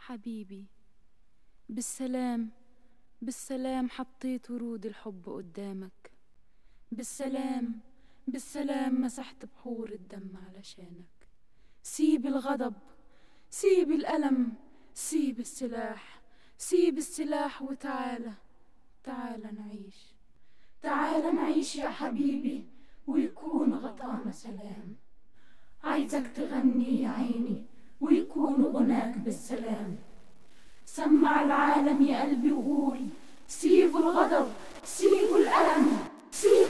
حبيبي بالسلام بالسلام حطيت ورود الحب قدامك بالسلام بالسلام مسحت بحور الدم علشانك سيب الغضب سيب الألم سيب السلاح سيب السلاح وتعالى تعالى نعيش تعالى نعيش يا حبيبي ويكون غطانا سلام عايزك تغني يا عيني ويكون غناك بالسلام سمع العالم يا قلبي وقول سيبوا الغضب سيبوا الألم سيبوا